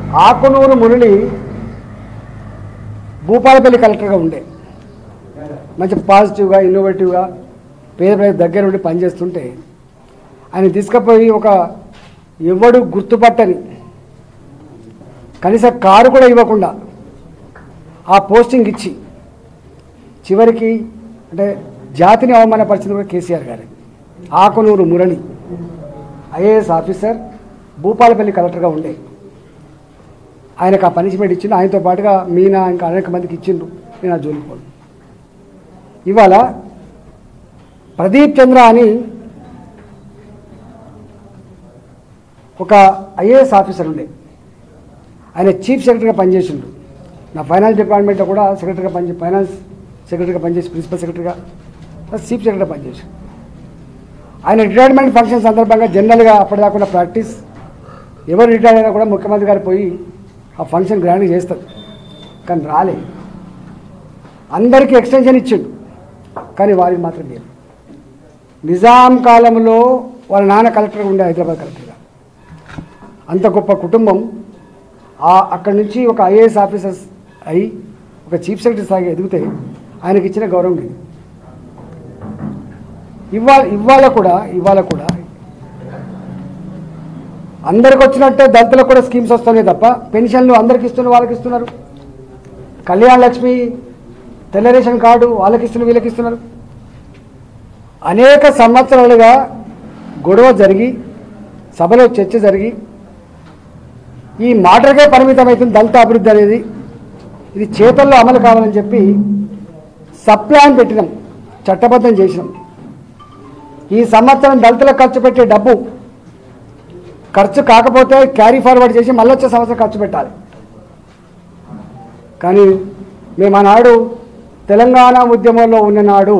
ఆకునూరు మురళి భూపాలపల్లి కలెక్టర్గా ఉండే మంచి పాజిటివ్గా ఇన్నోవేటివ్గా పేద ప్రజల దగ్గర ఉండి పనిచేస్తుంటే ఆయన తీసుకుపోయి ఒక ఎవడు గుర్తుపట్టని కనీసం కారు కూడా ఇవ్వకుండా ఆ పోస్టింగ్ ఇచ్చి చివరికి అంటే జాతిని అవమానపరిచింది కూడా కేసీఆర్ గారే ఆకునూరు మురళి ఐఏఎస్ ఆఫీసర్ భూపాలపల్లి కలెక్టర్గా ఉండే ఆయనకు ఆ పనిష్మెంట్ ఇచ్చిండు ఆయనతో పాటుగా మీనా ఇంకా అనేక మందికి ఇచ్చిండ్రు నేను ఆ జోలికి పోను ఇవాళ ప్రదీప్ చంద్ర అని ఒక ఐఏఎస్ ఆఫీసర్ ఉండే ఆయన చీఫ్ సెక్రటరీగా పనిచేసిండు నా ఫైనాన్స్ డిపార్ట్మెంట్లో కూడా సెక్రటరీగా పనిచే ఫైనాన్స్ సెక్రటరీగా పనిచేసి ప్రిన్సిపల్ సెక్రటరీగా ప్లస్ చీఫ్ సెక్రటరీగా పనిచేసి ఆయన రిటైర్మెంట్ ఫంక్షన్ సందర్భంగా జనరల్గా అప్పటిదాకా ప్రాక్టీస్ ఎవరు రిటైర్ అయినా కూడా ముఖ్యమంత్రి గారు పోయి ఆ ఫంక్షన్ గ్రాండ్ చేస్తారు కానీ రాలే అందరికీ ఎక్స్టెన్షన్ ఇచ్చిండు కానీ వారికి మాత్రం లేదు నిజాం కాలంలో వాళ్ళ నాన్న కలెక్టర్గా ఉండే హైదరాబాద్ కలెక్టర్గా అంత గొప్ప కుటుంబం ఆ అక్కడి నుంచి ఒక ఐఏఎస్ ఆఫీసర్స్ అయి ఒక చీఫ్ సెక్రటరీ స్థాయిగా ఎదిగితే ఆయనకి ఇచ్చిన గౌరవం లేదు ఇవాళ ఇవాళ కూడా ఇవాళ కూడా అందరికి వచ్చినట్టే దళితులకు కూడా స్కీమ్స్ వస్తున్నాయి తప్ప పెన్షన్లు అందరికి ఇస్తున్న వాళ్ళకి ఇస్తున్నారు కళ్యాణ లక్ష్మి తెల్ల రేషన్ కార్డు వాళ్ళకి ఇస్తున్నారు వీళ్ళకి ఇస్తున్నారు అనేక సంవత్సరాలుగా గొడవ జరిగి సభలో చర్చ జరిగి ఈ మాటలకే పరిమితమవుతుంది దళిత అభివృద్ధి అనేది ఇది చేతల్లో అమలు కావాలని చెప్పి సప్లాన్ పెట్టినాం చట్టబద్ధం చేసినాం ఈ సంవత్సరం దళితులకు ఖర్చు పెట్టే డబ్బు ఖర్చు కాకపోతే క్యారీ ఫార్వర్డ్ చేసి మళ్ళీ వచ్చే సంవత్సరం ఖర్చు పెట్టాలి కానీ మేము ఆనాడు తెలంగాణ ఉద్యమంలో ఉన్న నాడు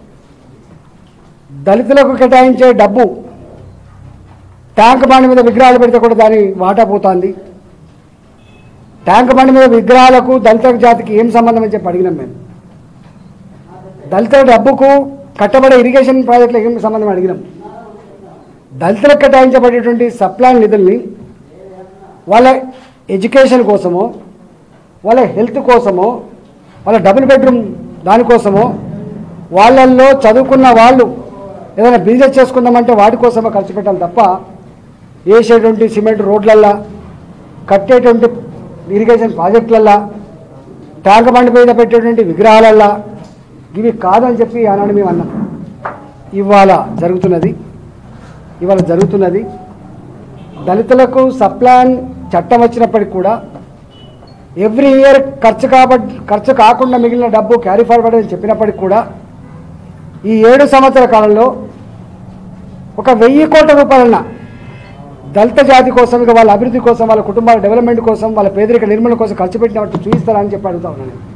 దళితులకు కేటాయించే డబ్బు ట్యాంక్ బండి మీద విగ్రహాలు పెడితే కూడా దాని వాటా పోతుంది ట్యాంక్ బండి మీద విగ్రహాలకు దళిత జాతికి ఏం సంబంధం అని చెప్పి అడిగినాం మేము దళిత డబ్బుకు కట్టబడే ఇరిగేషన్ ప్రాజెక్టులకు ఏం సంబంధం అడిగినాం దళితులకు కేటాయించబడేటువంటి సప్లాన్ నిధుల్ని వాళ్ళ ఎడ్యుకేషన్ కోసమో వాళ్ళ హెల్త్ కోసమో వాళ్ళ డబుల్ బెడ్రూమ్ దానికోసమో వాళ్ళల్లో చదువుకున్న వాళ్ళు ఏదైనా బిజినెస్ చేసుకుందామంటే వాటి కోసమో ఖర్చు పెట్టాలి తప్ప వేసేటువంటి సిమెంట్ రోడ్లల్లా కట్టేటువంటి ఇరిగేషన్ ప్రాజెక్టులల్లా ట్యాంక్ బండి మీద పెట్టేటువంటి విగ్రహాలల్లా ఇవి కాదని చెప్పి ఆనాడు మేము అన్నాం ఇవాళ జరుగుతున్నది ఇవాళ జరుగుతున్నది దళితులకు సప్లాన్ చట్టం వచ్చినప్పటికి కూడా ఎవ్రీ ఇయర్ ఖర్చు కాబట్టి ఖర్చు కాకుండా మిగిలిన డబ్బు క్యారీ ఫార్వర్డ్ అని చెప్పినప్పటికి కూడా ఈ ఏడు సంవత్సరాల కాలంలో ఒక వెయ్యి కోట్ల రూపాయలన్న దళిత జాతి కోసం ఇక వాళ్ళ అభివృద్ధి కోసం వాళ్ళ కుటుంబాల డెవలప్మెంట్ కోసం వాళ్ళ పేదరిక నిర్మూలన కోసం ఖర్చు పెట్టినట్టు చూపిస్తారని చెప్పి అడుగుతా ఉన్నాను నేను.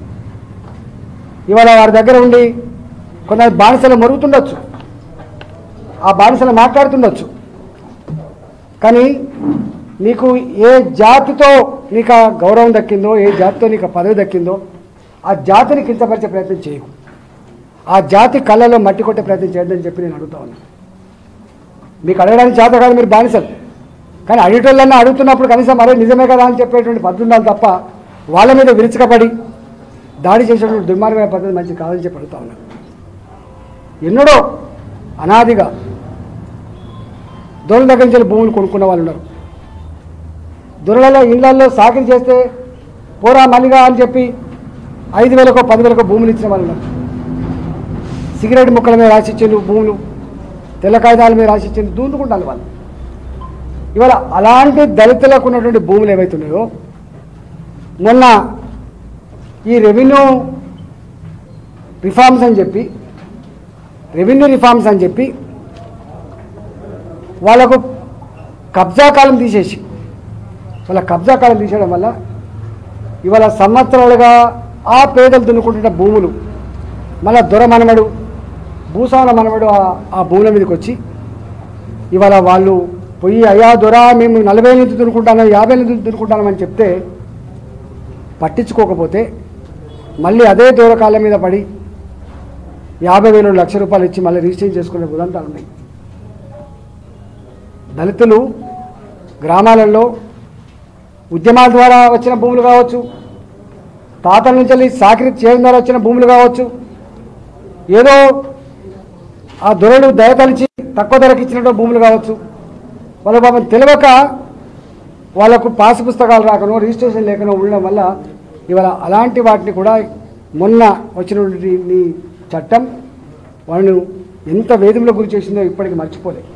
ఇవాళ వారి దగ్గర ఉండి కొందరు బానిసలు మరుగుతుండొచ్చు ఆ బానిసలు మాట్లాడుతుండొచ్చు కానీ నీకు ఏ జాతితో నీకు ఆ గౌరవం దక్కిందో ఏ జాతితో నీకు ఆ పదవి దక్కిందో ఆ జాతిని కించపరిచే ప్రయత్నం చేయకు ఆ జాతి కళ్ళలో మట్టి కొట్టే ప్రయత్నం చేయొద్దని చెప్పి నేను అడుగుతా ఉన్నాను మీకు అడగడానికి చేత కాదు మీరు బానిసలు కానీ అడిగేటోళ్ళన్నా అడుగుతున్నప్పుడు కనీసం మరే నిజమే కదా అని చెప్పేటువంటి పద్ధతి ఉండాలి తప్ప వాళ్ళ మీద విరుచుకపడి దాడి చేసేటువంటి దుర్మార్గమైన పద్ధతి మంచిది కాదని చెప్పి అడుగుతా ఉన్నాను ఎన్నడో అనాదిగా దొరల దగ్గర నుంచి భూములు కొనుక్కున్న వాళ్ళు ఉన్నారు దొరలలో ఇళ్లలో సాకిరి చేస్తే పోరా మల్లిగా అని చెప్పి ఐదు వేలకో పదివేలకో భూములు ఇచ్చిన వాళ్ళు ఉన్నారు సిగరెట్ ముక్కల మీద రాసిచ్చిండు భూములు తెల్ల కాగితాల మీద రాసిచ్చిండు దూందుకుంటారు వాళ్ళు ఇవాళ అలాంటి దళితులకు ఉన్నటువంటి భూములు ఏవైతున్నాయో మొన్న ఈ రెవెన్యూ రిఫార్మ్స్ అని చెప్పి రెవెన్యూ రిఫార్మ్స్ అని చెప్పి వాళ్ళకు కబ్జా కాలం తీసేసి వాళ్ళ కబ్జా కాలం తీసేయడం వల్ల ఇవాళ సంవత్సరాలుగా ఆ పేదలు దున్నుకుంటున్న భూములు మళ్ళా దొర మనమడు భూసాల మనమడు ఆ- ఆ భూముల మీదకి వచ్చి ఇవాళ వాళ్ళు పోయి అయ్యా దొర మేము నలభై ఏళ్ళ నుంచి దున్నుకుంటాను యాభై ఏళ్ళ నుంచి దున్నుకుంటాను అని చెప్తే పట్టించుకోకపోతే మళ్ళీ అదే దూరకాలం మీద పడి యాభై వేలు లక్ష రూపాయలు ఇచ్చి మళ్ళీ రిజిస్ట్రేషన్ చేసుకునే ఉదంతాలు ఉన్నాయి దళితులు గ్రామాలలో ఉద్యమాల ద్వారా వచ్చిన భూములు కావచ్చు తాతల నుంచి వెళ్ళి సాకిరి చేయడం ద్వారా వచ్చిన భూములు కావచ్చు ఏదో ఆ దొరలు దయతలిచి తక్కువ ధరకు ఇచ్చినట్టు భూములు కావచ్చు వాళ్ళ పాపం తెలియక వాళ్ళకు పాస్ పుస్తకాలు రాకనో రిజిస్ట్రేషన్ లేకనో ఉండడం వల్ల ఇవాళ అలాంటి వాటిని కూడా మొన్న వచ్చినటువంటి ఈ చట్టం వాళ్ళను ఎంత వేధింపులకు గురి చేసిందో ఇప్పటికి మర్చిపోలేదు